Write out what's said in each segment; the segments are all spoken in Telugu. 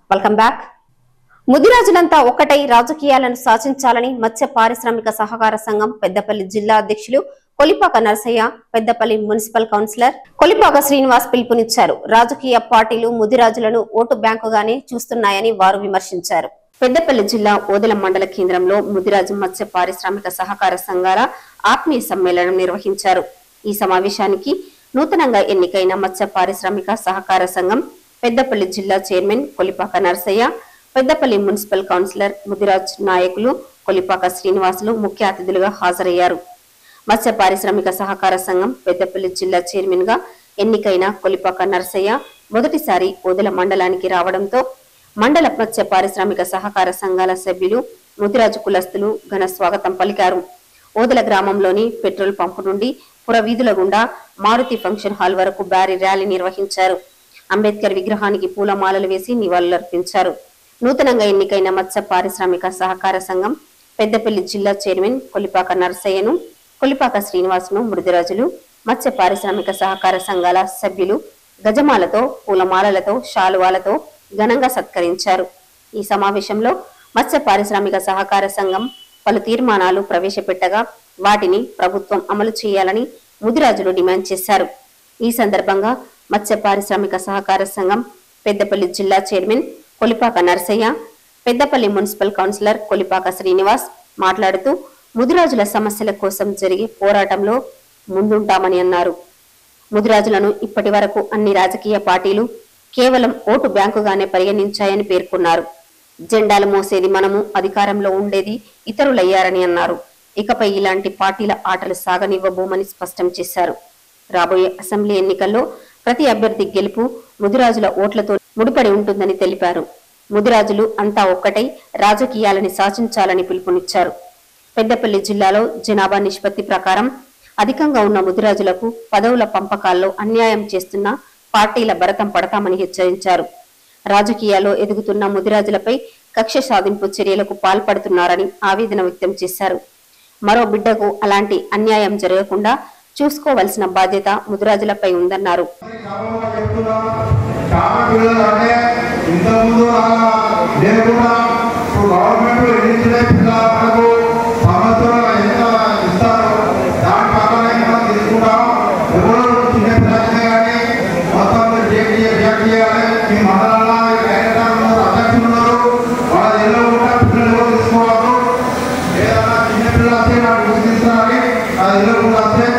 వెల్కమ్ బ్యాక్ ముదిరాజులంతా ఒక్కటై రాజకీయాలను శాసించాలని మత్స్య పారిశ్రామిక సహకార సంఘం పెద్దపల్లి జిల్లా అధ్యక్షులు కొలిపాక నరసయ్య పెద్దపల్లి మున్సిపల్ కౌన్సిలర్ కొలిపాక శ్రీనివాస్ పిలుపునిచ్చారు రాజకీయ పార్టీలు ముదిరాజులను ఓటు బ్యాంకుగానే చూస్తున్నాయని వారు విమర్శించారు పెద్దపల్లి జిల్లా ఓదెల మండల కేంద్రంలో ముదిరాజు మత్స్య పారిశ్రామిక సహకార సంఘాల ఆత్మీయ సమ్మేళనం నిర్వహించారు ఈ సమావేశానికి నూతనంగా ఎన్నికైన మత్స్య పారిశ్రామిక సహకార సంఘం పెద్దపల్లి జిల్లా chairman Kolipaka Narasaiah Peddapalli municipal councillor Mudiraj నాయకులు కొలిపాక శ్రీనివాసులు ముఖ్య అతిథులుగా హాజరయ్యారు మత్స్య పారిశ్రామిక సహకార సంఘం పెద్దపల్లి జిల్లా చైర్మన్ గా ఎన్నికైన కొలిపాక నరసయ్య మొదటిసారి ఓదెల మండలానికి రావడంతో మండల మత్స్య పారిశ్రామిక సహకార సంఘాల సభ్యులు ముదిరాజు కులస్తులు ఘన స్వాగతం పలికారు ఓదెల గ్రామంలోని పెట్రోల్ పంపు నుండి పురవీధుల గుండా మారుతి ఫంక్షన్ హాల్ వరకు భారీ ర్యాలీ నిర్వహించారు అంబేద్కర్ విగ్రహానికి పూలమాలలు వేసి నివాళులర్పించారు నూతనంగా ఎన్నికైన మత్స్య పారిశ్రామిక సహకార సంఘం పెద్దపల్లి జిల్లా చైర్మన్ కొలిపాక నరసయ్యను కొలిపాక శ్రీనివాసును మృదురాజులు మత్స్య పారిశ్రామిక సహకార సంఘాల సభ్యులు గజమాలతో పూలమాలలతో శాలువాలతో ఘనంగా సత్కరించారు ఈ సమావేశంలో మత్స్య పారిశ్రామిక సహకార సంఘం పలు తీర్మానాలు ప్రవేశపెట్టగా వాటిని ప్రభుత్వం అమలు చేయాలని ముదిరాజులు డిమాండ్ చేశారు ఈ సందర్భంగా మత్స్య పారిశ్రామిక సహకార సంఘం పెద్దపల్లి జిల్లా chairman Kolipaka Narasaiah Peddapalli municipal councillor Kolipaka Srinivas మాట్లాడుతూ ముదిరాజుల సమస్యల కోసం జరిగే పోరాటంలో ముందుంటామని అన్నారు ముదిరాజులను ఇప్పటి వరకు అన్ని రాజకీయ పార్టీలు కేవలం ఓటు బ్యాంకుగానే పరిగణించాయని పేర్కొన్నారు జెండాలు మోసేది మనము అధికారంలో ఉండేది ఇతరులయ్యారని అన్నారు ఇకపై ఇలాంటి పార్టీల ఆటలు సాగనివ్వబోమని స్పష్టం చేశారు రాబోయే అసెంబ్లీ ఎన్నికల్లో ప్రతి అభ్యర్థి గెలుపు ముదిరాజుల ఓట్లతో ముడిపడి ఉంటుందని తెలిపారు ముదిరాజులు అంతా ఒక్కటై రాజకీయాలని శాసించాలని పిలుపునిచ్చారు పెద్దపల్లి జిల్లాలో జనాభా నిష్పత్తి ప్రకారం అధికంగా ఉన్న ముదిరాజులకు పదవుల పంపకాల్లో అన్యాయం చేస్తున్న పార్టీల భరతం పడతామని హెచ్చరించారు రాజకీయాల్లో ఎదుగుతున్న ముదిరాజులపై కక్ష సాధింపు చర్యలకు పాల్పడుతున్నారని ఆవేదన వ్యక్తం చేశారు మరో బిడ్డకు అలాంటి అన్యాయం జరగకుండా చూసుకోవలసిన బాధ్యత ముదిరాజులపై ఉందన్నారు సభలో చెప్తున్నా చాలా పిల్లలు అంటే ఇంతకుముందు అలా లేకుండా ఇప్పుడు గవర్నమెంట్ ఎన్నికలే పిల్లలకు సంవత్సరం ఎంత ఇస్తారు దాని ప్రకారం మనం తీసుకుంటాం ఎవరో చిన్న పిల్లలకే కానీ మొత్తం మీరు రియాక్ట్ చేయాలి రియాక్ట్ చేయాలి మీ మండలంలో ఈ డైరెక్టర్ ఉన్నారు అధ్యక్షులు ఉన్నారు వాళ్ళ ఇళ్ళలో కూడా పిల్లలు ఎవరు తీసుకోవాలి ఏదన్నా చిన్న పిల్లలు వస్తే నాకు గుర్తిస్తారని అది ఇళ్ళలో కూడా వస్తే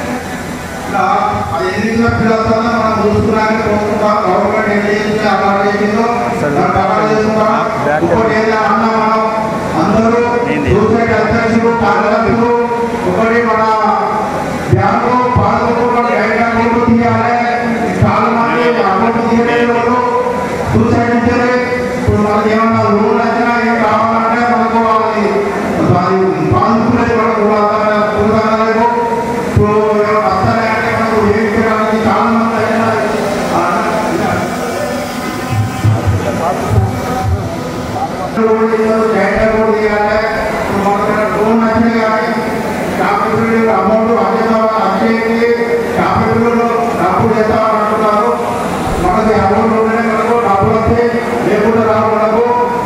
ఇలా అది ఎన్నికల పిల్లలతోనే మనం చూసుకున్నానికి కోరుకుంటాం గవర్నమెంట్ ఏం చేసిందో అలా చేసిందో దాన్ని పక్కన చేసుకుంటాం ఇంకోటి ఏదైనా అన్నా మనం అందరూ సూసైడ్ అధ్యక్షులు కార్యదర్శులు ఒకటి మన బ్యాంకు పాలకులు డైరెక్ట్ అకౌంట్ తీయాలి చాలా మంది అకౌంట్ తీయలేదు సూసైడ్ ఇచ్చారు ఇప్పుడు మనకి ఏమన్నా లోన్ వచ్చినా ఏం కావాలంటే మనకు అది పాలకులే మనకు కులదానాలకు ఇప్పుడు వస్తాయి అంటే మనకు వేయించడానికి చాలా మంది అయినా అమౌంట్ అక్షయకి కాపీలో డబ్బులు చేస్తామంటున్నారు మనకి అమౌంట్ ఉంటేనే మనకు డబ్బులు వస్తే లేకుండా రావు మనకు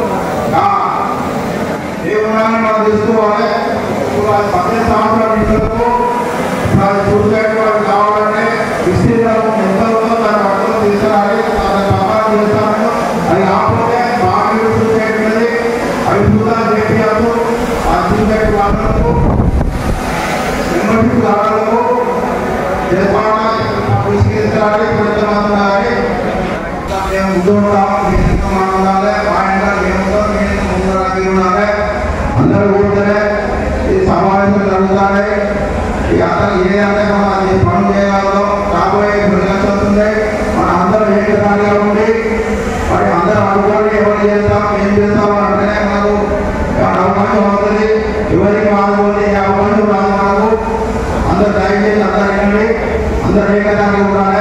ఏమన్నా మనం తెలుసుకోవాలి ఇప్పుడు అది పద్దెనిమిది సంవత్సరాల పిల్లలకు అది సూసైడ్ వాళ్ళు కావాలంటే విస్తీర్ణం ఎంత ఉందో దాని పక్కన తీసుకురాలి దాని ప్రమాణం చేస్తాను అది కాకపోతే బాగా సూసైడ్ ఉన్నది అవి చూద్దా చెప్పినప్పుడు ఆ సూసైడ్ వాళ్ళకు మెంబర్షిప్ కావాలకు చేసుకోవాలి తీసుకెళ్ళాలి కొంతమంది ఉండాలి మేము ముందు ఉంటాము మీ ఇంట్లో మనం ఉండాలి మా ఇంట్లో మేము ఉంటాం మీ ఇంట్లో ముందు రాత్రి ఉండాలి అందరూ కూర్చొని ఈ సమావేశం జరుగుతాయి ఈ అందరూ ఏదంటే మనం అది పనులు చేయగలదో రాబోయే ప్రజలు వస్తుంది మన అందరూ ఏకదానిగా ఉండి మరి అందరూ అనుకోని ఎవరు చేస్తాం ఏం చేస్తాం అంటేనే మనకు అవకాశం అవుతుంది ఎవరికి మానుకోండి ఈ అవకాశం రాదు మనకు అందరూ దయచేసి అందరూ వినండి అందరూ ఏకదానిగా ఉండాలి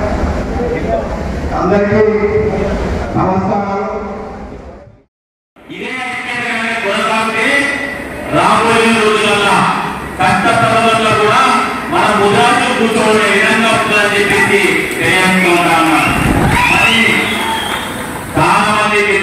అందరికీ నమస్కారాలు ఇదే ఐక్యతగానే కొనసాగితే రాబోయే రోజులలో కష్టపడవల్లో కూడా మన ముదాసులు కూర్చోబడే విధంగా ఉంటుందని చెప్పేసి తెలియజేస్తూ ఉన్నాను మరి చాలా మంది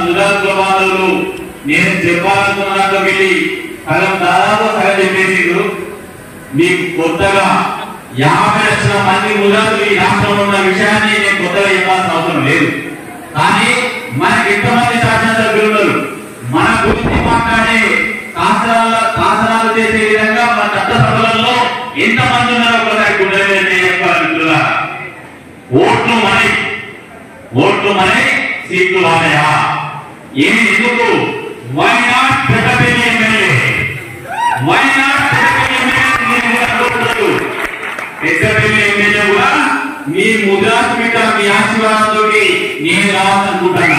ముదాకుల వాళ్ళు నేను చెప్పాలనుకున్న దాంట్లో వెళ్ళి సగం దాదాపు సగం చెప్పేసిండ్రు మీకు కొత్తగా యాభై లక్షల మంది ముదాకులు ఈ రాష్ట్రంలో ఉన్న విషయాన్ని నేను కొత్తగా చెప్పాల్సిన అవసరం లేదు కానీ మనకి ఎంతమంది శాసనసభ్యులు ఉన్నారు మన గురించి మాట్లాడే శాసనాల శాసనాలు చేసే విధంగా మన చట్టసభలలో ఎంతమంది ఉన్నారో ఒకసారి గుండె చెప్పాలి మిత్రులారా ఓట్లు మనీ ఓట్లు మనీ సీట్లు వాడయా ఏమి ఎందుకు why not Peddapalli MLA why not Peddapalli MLA Peddapalli MLA కూడా మీ ముద్రాసు మీద మీ ఆశీర్వాదంతో నేను రావాలనుకుంటున్నా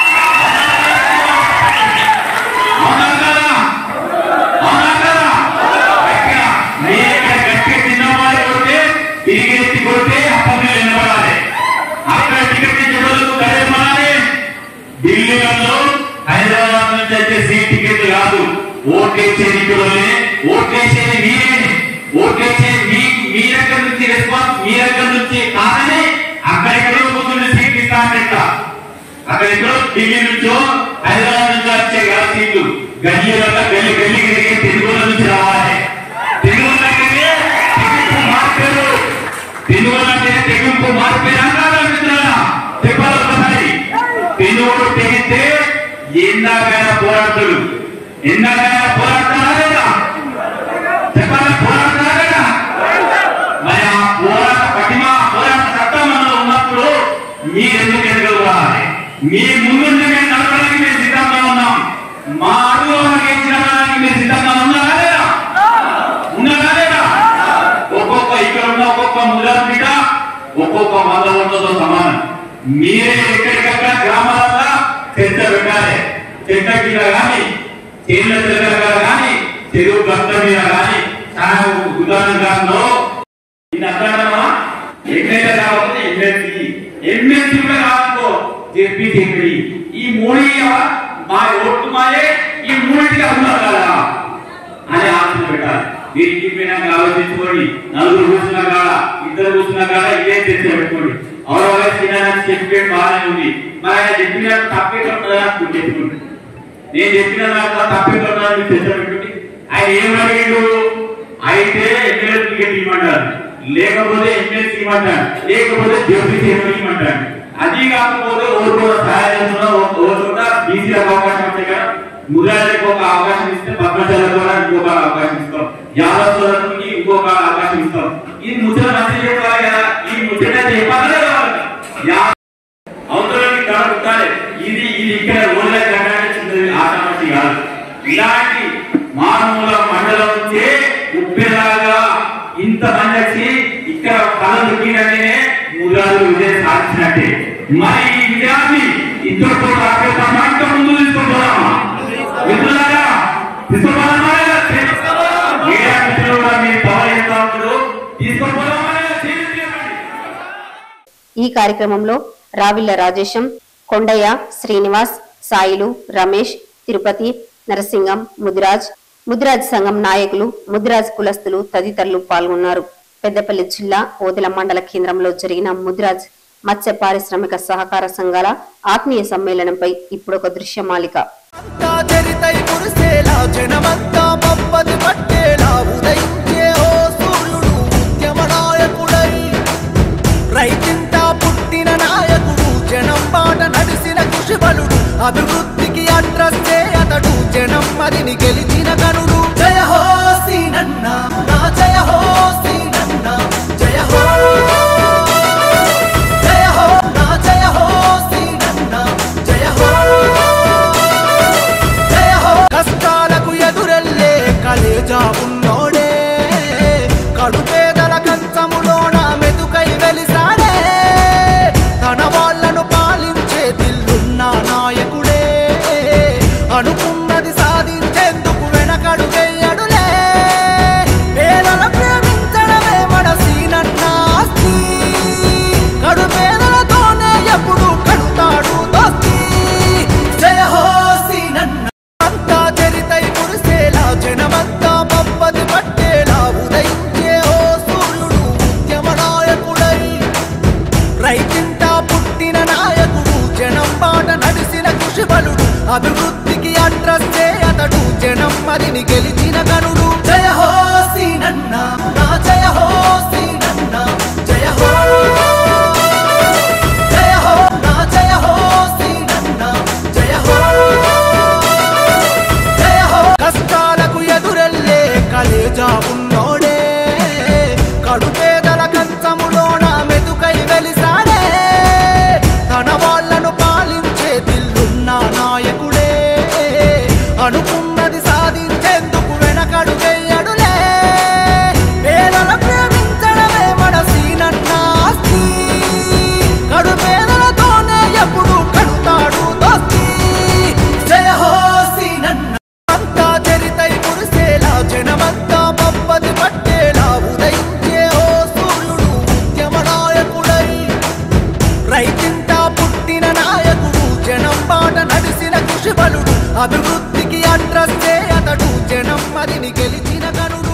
అవునా కదా అవునా కదా గట్టిగా మీరు ఇక్కడ గట్టిగా చిన్నవాళ్ళు కొడితే తిరిగి ఎత్తి కొడితే అప్పట్లో నిలబడాలి అక్కడ టికెట్ ఇచ్చేవాళ్ళకు కరెక్ట్ ఢిల్లీలో హైదరాబాద్ నుంచి వచ్చే సీట్ టికెట్ కాదు ఓటేసేది ఇక్కడే ఓటేసేది మీరే ఓటేసేది మీ మీ దగ్గర నుంచి రెస్పాన్స్ మీ దగ్గర నుంచి కాదని అక్కడెక్కడో కూర్చుని సీట్ ఇస్తానంట అక్కడెక్కడో ఢిల్లీ నుంచో హైదరాబాద్ నుంచో వచ్చే కదా సీట్లు గల్లీలో గల్లి గల్లి తిరిగి తెలుగుల నుంచి రావాలి తెలుగులోకి తెగింపు మార్చారు తెలుగులంటే తెగింపు మార్పేరు అన్నారా మిత్రులారా చెప్పాలి ఒకసారి తెలుగుడు తెగితే ఎందాకైనా పోరాడుతాడు ఎందాకైనా పోరాడతారా లేదా చెప్పాలి పోరాడతారా లేదా మరి ఆ పోరాట పటిమ పోరాట చట్టం మనలో ఉన్నప్పుడు మీరెందుకు ఎదగలగాలి మీ ముందు మేము నడపడానికి మేము సిద్ధంగా ఉన్నాం మా అడుగు వేయించడానికి మీరు సిద్ధంగా ఉన్నారా లేదా ఉన్నారా లేదా ఒక్కొక్క ఇక్కడ ఉన్న ఒక్కొక్క ముద్ర బిడ్డ ఒక్కొక్క వంద ఓట్లతో సమానం మీరే ఎక్కడికక్కడ గ్రామాలలో చర్చ పెట్టాలి చెట్ల కింద కానీ చేళ్ళ దగ్గర కానీ చెరువు గట్ల మీద కానీ చాలా ఉదాహరణలో ఇది అర్థమా ఎమ్మెల్యే కావాలి ఎమ్మెల్సీ ఎమ్మెల్సీ కూడా కావాలనుకో జెపి జెపి ఈ మూడు మా ఓట్లు మాయే ఈ మూడింటికి అన్నారు కదా అని ఆలోచన పెట్టాలి మీరు ఇంటికి పోయినాక ఆలోచించుకోండి నలుగురు కూర్చున్నా కాడ ఇద్దరు కూర్చున్నా కాడ ఇదే చర్చ పెట్టుకోండి ఎవరో తినాలని చెప్పే బాగానే ఉంది మరి ఆయన చెప్పిన తప్పే ఉంటుందా చెప్పుకోండి నేను చెప్పిన దాంట్లో తప్పే ఉంటుందా మీరు చర్చ పెట్టుకోండి ఆయన ఏం అడిగిండు అయితే ఎమ్మెల్యే టికెట్ ఇవ్వమంటారు లేకపోతే ఎమ్మెల్సీ ఇవ్వమంటారు లేకపోతే డిప్యూటీ ఇవ్వమంటారు అది కాకపోతే ఓటు కూడా సహాయం చేస్తున్నా ఓటు కూడా బీసీలకు అవకాశం ఉంటాయి కదా మురారికి ఒక అవకాశం ఇస్తే పద్మశాలకు కూడా ఇంకొక అవకాశం ఇస్తాం యాదవ్ సోదరునికి ఇంకొక అవకాశం ఇస్తాం ఈ ముద్ర మంచి చెప్పాలి కదా ఈ ముద్ర చెప్పాలి కదా వాళ్ళకి. యా- అవతలకి కళ పుట్టాలి ఇది ఇది ఇక్కడ ఊళ్ళ కట్టడానికి ఆశామతి కాదు ఇలాంటి మానవుల మండలం నుంచే ఉప్పెలాగా ఇంత మంది వచ్చి ఇక్కడ కళ దుఃఖినట్టే ముద్రాలు విజయం సాధించినట్టే మరి ఈ విజయాన్ని ఇద్దరితో రాకపోతామా ఇంకా ముందు తీసుకుంటున్నామా మిత్రులారా తీసుకోపోదామా లేదా? మీడియా మిత్రులు కూడా మీరు పవర్ ఎంత ఉంటుందో తీసుకోపోదామా లేదా? తీసుకోండి. ఈ కార్యక్రమంలో రావిళ్ల రాజేశం కొండయ్య శ్రీనివాస్ సాయిలు రమేష్ తిరుపతి నరసింగం ముదిరాజ్ ముదిరాజ్ సంఘం నాయకులు ముదిరాజ్ కులస్తులు తదితరులు పాల్గొన్నారు పెద్దపల్లి జిల్లా ఓదెల మండల కేంద్రంలో జరిగిన ముదిరాజ్ మత్స్య పారిశ్రామిక సహకార సంఘాల ఆత్మీయ సమ్మేళనంపై ఇప్పుడొక దృశ్యమాలిక అంతా చరితై కురిసేలా జనమంతా పప్పది పట్టేలా ఉదయించే ఓ సూర్యుడు ఉద్యమ నాయకుడై రైతింత పుట్టిన నాయకుడు జనం బాట నడిసిన కృషిబలుడు అభివృద్ధికి అడ్రస్సే అతడు జనం మదిని గెలిచిన కనుడు జయ హో సీనన్న నా జయ హో సీనన్న జయ హో జయ హో నా జయ హో సీనన్న జయ హో జయ హో కష్టాలకు ఎదురెళ్ళే కలేజా ఉన్నోడే కడుపేదల కంచములోన మెతుకై వెలిసాడే తన వాళ్ళను పాలించే దిల్లున్న నాయకుడే అనుకున్నది సాధించేందుకు వెనకడుగే అభివృద్ధికి అడ్రస్ అతడు జనం మదిని గెలిచిన గనుడు జయ హో సీనన్న నా జయ హో సీనన్న జయ హో జయ హో నా జయ హో సీనన్న జయ హో జయ హో కష్టాలకు ఎదురెళ్ళే కలేజా ఉన్నోడే కడుపేదల కంచములోన మెతుకై వెలిసాడే తన వాళ్ళను పాలించే దిల్లున్న నాయకుడే అనుకున్నది సాధించేందుకు వెనకడు వెయ్యడులే పేదల ప్రేమించడమే మన సీనన్న ఆస్తి కడుపేదలతోనే ఎప్పుడు కడుతాడు దోస్తి జయ హో సీనన్న అంతా చరితై కురిసేలా జనమంతా పప్పది పట్టేలా ఉదయించే ఓ సూర్యుడు ఉద్యమ నాయకుడై రైతింట పుట్టిన నాయకుడు జనం బాట నడిసిన కృషి బలుడు అభివృద్ధికి అడ్రస్ అతడు జనం మదిని గెలిచిన గనుడు